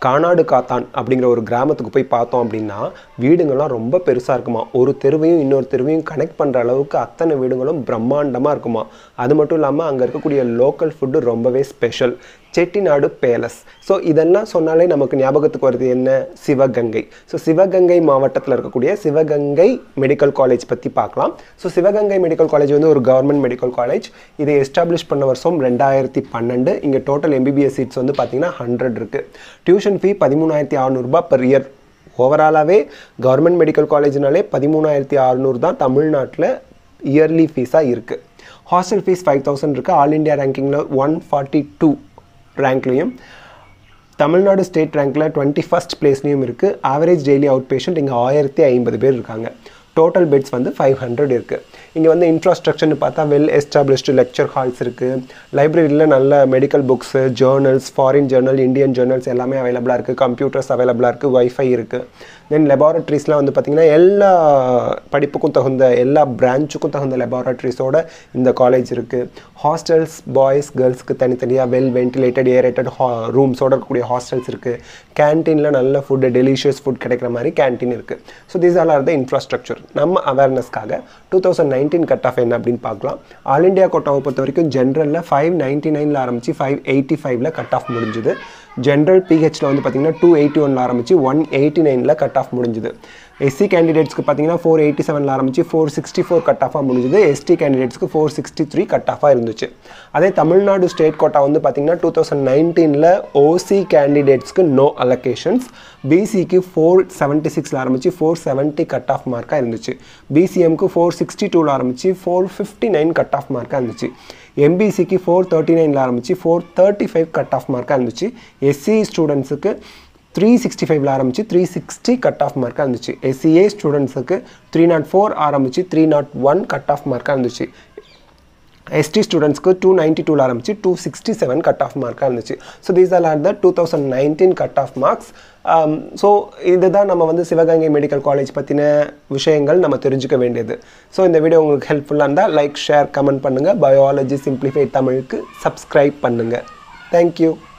கானாடு காத்தான் அப்படிங்கிற ஒரு கிராமத்துக்கு போய் பார்த்தோம் அப்படின்னா வீடுங்கள்லாம் ரொம்ப பெருசாக இருக்குமா ஒரு தெருவையும் இன்னொரு தெருவையும் கனெக்ட் பண்ணுற அளவுக்கு அத்தனை வீடுங்களும் பிரம்மாண்டமாக இருக்குமா அது மட்டும் இல்லாமல் அங்கே இருக்கக்கூடிய லோக்கல் ஃபுட்டு ரொம்பவே ஸ்பெஷல் செட்டிநாடு பேலஸ் ஸோ இதெல்லாம் சொன்னாலே நமக்கு ஞாபகத்துக்கு வருது என்ன சிவகங்கை ஸோ சிவகங்கை மாவட்டத்தில் இருக்கக்கூடிய சிவகங்கை மெடிக்கல் காலேஜ் பற்றி பார்க்கலாம் ஸோ சிவகங்கை மெடிக்கல் காலேஜ் வந்து ஒரு கவர்மெண்ட் மெடிக்கல் காலேஜ் இதை எஸ்டாப்ளிஷ் பண்ண வருஷம் ரெண்டாயிரத்தி பன்னெண்டு இங்கே டோட்டல் எம்பிபிஎஸ் சீட்ஸ் வந்து பார்த்தீங்கன்னா ஹண்ட்ரட் இருக்குது டியூஷன் ஃபீ பதிமூணாயிரத்தி அறநூறுபா பெர் இயர் ஓவராலாகவே கவர்மெண்ட் மெடிக்கல் காலேஜ்னாலே பதிமூணாயிரத்தி அறநூறு தான் தமிழ்நாட்டில் இயர்லி ஃபீஸாக இருக்குது ஹாஸ்டல் ஃபீஸ் ஃபைவ் தௌசண்ட் இருக்குது ஆல் இண்டியா ரேங்கிங்கில் ஒன் ஃபார்ட்டி டூ ரேங்க்லேயும் தமிழ்நாடு ஸ்டேட் ரேங்க்கில் டுவெண்ட்டி ஃபஸ்ட் பிளேஸ்லேயும் இருக்குது ஆவரேஜ் டெய்லி அவுட் பேஷண்ட் இங்கே ஆயிரத்தி ஐம்பது பேர் இருக்காங்க டோட்டல் பெட்ஸ் வந்து ஃபைவ் ஹண்ட்ரட் இருக்குது இங்கே வந்து இன்ஃப்ராஸ்ட்ரக்சர்னு பார்த்தா வெல் எஸ்டாப்ளிஷ்டு லெக்சர் ஹால்ஸ் இருக்குது லைப்ரரியில் நல்ல medical books journals foreign journal Indian journals எல்லாமே அவைலபிளாக இருக்குது கம்ப்யூட்டர்ஸ் அவைலபிளாக இருக்குது வைஃபை இருக்குது தென் லெபார்ட்ரிஸ்லாம் வந்து பார்த்திங்கன்னா எல்லா படிப்புக்கும் தகுந்த எல்லா பிரான்ச்சுக்கும் தகுந்த லெபார்ட்ரிஸோட இந்த காலேஜ் இருக்குது ஹாஸ்டல்ஸ் பாய்ஸ் கேர்ள்ஸ்க்கு தனித்தனியாக வெல் வென்டிலேட்டட் ஏரேட்டட் ஹா ரூம்ஸோட இருக்கக்கூடிய ஹாஸ்டல்ஸ் இருக்குது கேன்டீனில் நல்ல ஃபுட்டு டெலிஷியஸ் ஃபுட் கிடைக்கிற மாதிரி கேன்டீன் இருக்குது so these all are the infrastructure நம்ம அவேர்னஸ்க்காக two thousand nineteen cut off என்ன அப்படின்னு பார்க்கலாம் ஆல் இண்டியா கோட்டாவை பொறுத்த வரைக்கும் ஜென்ரலில் ஃபைவ் நைன்ட்டி நைனில் ஆரம்பித்து ஃபைவ் எயிட்டி ஃபைவ்ல கட் ஆஃப் முடிஞ்சுது ஜென்ரல் பிஹெச்சில் வந்து பார்த்தீங்கன்னா டூ எயிட்டி ஒனில் ஆரம்பித்து ஒன் எயிட்டி நைனில் கட் ஆஃப் முடிஞ்சுது எஸ்சி கேண்டிடேட்ஸ்க்கு பார்த்தீங்கன்னா ஃபோர் எயிட்டி செவனில் ஆரம்பித்து ஃபோர் சிக்ஸ்டி ஃபோர் கட் ஆஃபாக முடிஞ்சுது எஸ்டி கேண்டிடேட்ஸ்க்கு ஃபோர் சிக்ஸ்டி த்ரீ கட் ஆஃபாக இருந்துச்சு அதே தமிழ்நாடு ஸ்டேட் கோட்டா வந்து பார்த்தீங்கன்னா டூ தௌசண்ட் நைன்டீனில் ஓசி கேண்டிடேட்ஸ்க்கு நோ அலோகேஷன்ஸ் பிசிக்கு ஃபோர் செவன்ட்டி சிக்ஸில் ஆரம்பித்து ஃபோர் செவன்ட்டி கட் ஆஃப் மார்க்காக இருந்துச்சு பிசிஎம்க்கு ஃபோர் சிக்ஸ்டி டூவில் ஆரம்பித்து four fifty nine cut off மார்க்காக இருந்துச்சு எம்பிசிக்கு ஃபோர் தேர்ட்டி நைனில் ஆரம்பித்து four thirty five cut off மார்க்காக இருந்துச்சு எஸ்சி ஸ்டூடெண்ட்ஸுக்கு த்ரீ சிக்ஸ்டி ஃபைவ்ல ஆரம்பிச்சு த்ரீ சிக்ஸ்டி கட் ஆஃப் மார்க்காக இருந்துச்சு எஸ்சிஏ ஸ்டூடெண்ட்ஸுக்கு த்ரீ நாட் ஃபோர் ஆரம்பிச்சு three nought one cut off மார்க்காக இருந்துச்சு எஸ்டி ஸ்டூடெண்ட்ஸ்க்கு டூ நைன்ட்டி டூவில் ஆரம்பிச்சு two sixty seven cut off மார்க்காக இருந்துச்சு so these all are the two thousand nineteen cut off marks so இதுதான் நம்ம வந்து சிவகங்கை மெடிக்கல் காலேஜ் பற்றின விஷயங்கள் நம்ம தெரிஞ்சுக்க வேண்டியது ஸோ இந்த வீடியோ உங்களுக்கு ஹெல்ப்ஃபுல்லாக இருந்தால் லைக் ஷேர் கமெண்ட் பண்ணுங்கள் பயாலஜி சிம்பிளிஃபைட் தமிழுக்கு சப்ஸ்கிரைப் பண்ணுங்கள் தேங்க்யூ